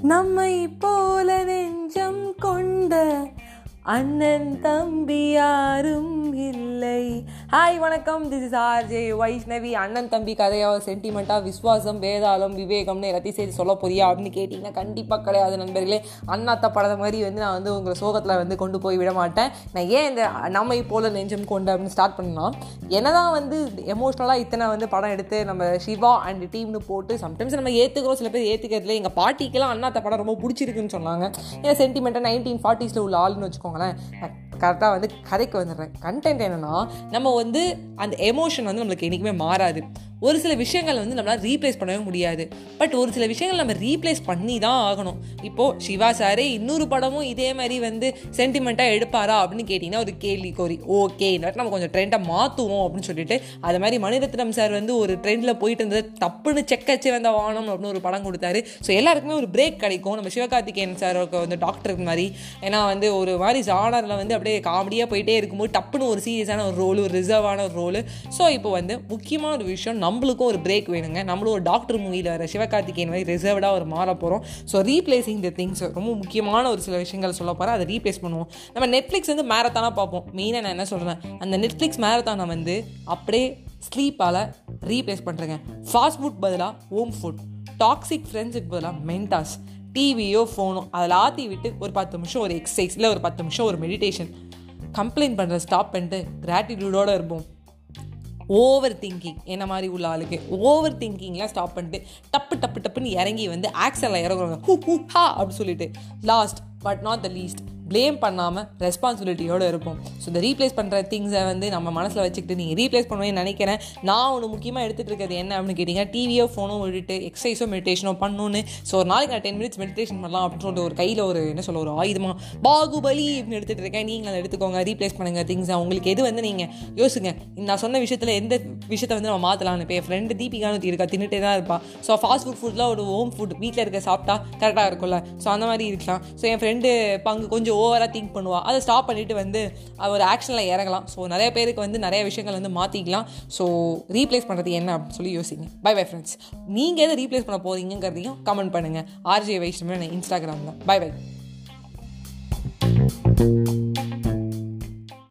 நம்மை போல நெஞ்சம் கொண்ட அண்ணன் தம்பி யாரும் இல்லை ஹாய் வணக்கம் திஸ் இஸ் ஆர்ஜே வைஷ்ணவி அண்ணன் தம்பி கதையா சென்டிமெண்ட்டாக விஸ்வாசம் வேதாளம் விவேகம்னு எல்லாத்தையும் சேர்த்து சொல்ல போறியா அப்படின்னு கேட்டிங்கன்னா கண்டிப்பாக கிடையாது நண்பர்களே அண்ணாத்த படத்தை மாதிரி வந்து நான் வந்து உங்களை சோகத்தில் வந்து கொண்டு போய் விட மாட்டேன் நான் ஏன் இந்த நம்மை போல நெஞ்சம் கொண்டு அப்படின்னு ஸ்டார்ட் பண்ணலாம் என்னதான் வந்து எமோஷ்னலாக இத்தனை வந்து படம் எடுத்து நம்ம சிவா அண்ட் டீம்னு போட்டு சம்டைம்ஸ் நம்ம ஏற்றுக்கிறோம் சில பேர் ஏற்றுக்கிறதுல எங்கள் பாட்டிக்கெல்லாம் அண்ணாத்த படம் ரொம்ப பிடிச்சிருக்குன்னு சொன்னாங்க ஏன்னா சென்டிமெண்ட்டாக நைன்டீன் ஃபார்ட்டிஸில் உள்ள ஆளுன்னு வச்சுக்கோங்களேன் கரெக்டாக வந்து கதைக்கு வந்துடுறேன் கண்டென்ட் என்னென்னா நம்ம வந்து அந்த எமோஷன் வந்து நம்மளுக்கு என்றைக்குமே மாறாது ஒரு சில விஷயங்கள் வந்து நம்மளால் ரீப்ளேஸ் பண்ணவே முடியாது பட் ஒரு சில விஷயங்கள் நம்ம ரீப்ளேஸ் பண்ணி தான் ஆகணும் இப்போது சிவா சாரே இன்னொரு படமும் இதே மாதிரி வந்து சென்டிமெண்ட்டாக எடுப்பாரா அப்படின்னு கேட்டிங்கன்னா ஒரு கேள்வி கோரி ஓகே நம்ம கொஞ்சம் ட்ரெண்டை மாற்றுவோம் அப்படின்னு சொல்லிட்டு அது மாதிரி மணிரத்னம் சார் வந்து ஒரு ட்ரெண்டில் போயிட்டு இருந்தது தப்புன்னு செக்கச்சு வந்த வானம் அப்படின்னு ஒரு படம் கொடுத்தாரு ஸோ எல்லாருக்குமே ஒரு பிரேக் கிடைக்கும் நம்ம சிவகார்த்திகேயன் சாருக்கு வந்து டாக்டருக்கு மாதிரி ஏன்னா வந்து ஒரு மாதிரி ஜானரில் வந்து அப்படியே காமெடியாக போயிட்டே இருக்கும்போது டப்புன்னு ஒரு சீரியஸான ஒரு ரோல் ஒரு ரிசர்வான ஒரு ரோல் ஸோ இப்போ வந்து முக்கியமான ஒரு விஷயம் நம்மளுக்கும் ஒரு பிரேக் வேணுங்க நம்மளும் ஒரு டாக்டர் மூவியில் வர சிவகார்த்திகேயன் மாதிரி ரிசர்வ்டாக ஒரு மாற போகிறோம் ஸோ ரீப்ளேசிங் த திங்ஸ் ரொம்ப முக்கியமான ஒரு சில விஷயங்கள் சொல்ல போகிறேன் அதை ரீப்ளேஸ் பண்ணுவோம் நம்ம நெட்ஃப்ளிக்ஸ் வந்து மேரத்தானாக பார்ப்போம் மெயினாக நான் என்ன சொல்கிறேன் அந்த நெட்ஃப்ளிக்ஸ் மேரத்தானை வந்து அப்படியே ஸ்லீப்பால் ரீப்ளேஸ் பண்ணுறேங்க ஃபாஸ்ட் ஃபுட் பதிலாக ஹோம் ஃபுட் டாக்ஸிக் ஃப்ரெண்ட்ஸுக்கு பதிலாக மென்டாஸ் டிவியோ ஃபோனோ அதில் ஆற்றி விட்டு ஒரு பத்து நிமிஷம் ஒரு எக்ஸசைஸ் இல்லை ஒரு பத்து நிமிஷம் ஒரு மெடிடேஷன் கம்ப்ளைண்ட் பண்ணுற ஸ்டாப் பண்ணிட்டு கிராட்டிடியூடோடு இருப்போம் ஓவர் திங்கிங் என்ன மாதிரி உள்ள ஆளுக்கு ஓவர் திங்கிங்லாம் ஸ்டாப் பண்ணிட்டு டப்பு டப்பு டப்புன்னு இறங்கி வந்து ஆக்சலில் இறங்குறாங்க ஹூ ஹூ ஹா அப்படின்னு சொல்லிட்டு last but not the least blame பண்ணாமல் ரெஸ்பான்சிபிலிட்டியோடு இருப்போம் ஸோ இந்த ரீப்ளேஸ் பண்ணுற திங்ஸை வந்து நம்ம மனசில் வச்சுக்கிட்டு நீங்கள் ரீப்ளேஸ் பண்ணுவேன்னு நினைக்கிறேன் நான் ஒன்று முக்கியமாக எடுத்துகிட்டு இருக்கிறது என்ன அப்படின்னு கேட்டிங்கன்னா டிவியோ ஃபோனோ விட்டுட்டு எக்ஸசைஸோ மெடிடேஷனோ பண்ணணுன்னு ஸோ ஒரு நாளைக்கு நான் டென் மினிட்ஸ் மெடிடேஷன் பண்ணலாம் அப்படின்னு சொல்லிட்டு ஒரு கையில் ஒரு என்ன சொல்ல ஒரு ஆயுதமாக பாகுபலி அப்படின்னு எடுத்துகிட்டு இருக்கேன் நீங்கள் அதை எடுத்துக்கோங்க ரீப்ளேஸ் பண்ணுங்கள் திங்ஸை உங்களுக்கு எது வந்து நீங்கள் யோசிங்க நான் சொன்ன விஷயத்தில் எந்த விஷயத்தை வந்து நம்ம மாற்றலாம்னு இப்போ என் ஃப்ரெண்டு தீபிகானு இருக்கா தின்னுட்டே தான் இருப்பா ஸோ ஃபாஸ்ட் ஃபுட் ஃபுட்டில் ஒரு ஹோம் ஃபுட் வீட்டில் இருக்க சாப்பிட்டா கரெக்டாக இருக்கும்ல ஸோ அந்த மாதிரி இருக்கலாம் ஸோ என் ஃப்ரெண்டு பங்கு கொஞ்சம் ஓவராக திங்க் பண்ணுவாள் அதை ஸ்டாப் பண்ணிவிட்டு வந்து ஒரு ஆக்ஷனில் இறங்கலாம் ஸோ நிறைய பேருக்கு வந்து நிறைய விஷயங்கள் வந்து மாற்றிக்கலாம் ஸோ ரீப்ளேஸ் பண்ணுறது என்ன அப்படின்னு சொல்லி யோசிங்க பை பை ஃப்ரெண்ட்ஸ் நீங்கள் எதை ரீப்ளேஸ் பண்ண போகிறீங்கிறதையும் கமெண்ட் பண்ணுங்கள் ஆர்ஜே வைஷ்ணவன் இன்ஸ்டாகிராமில் பை பை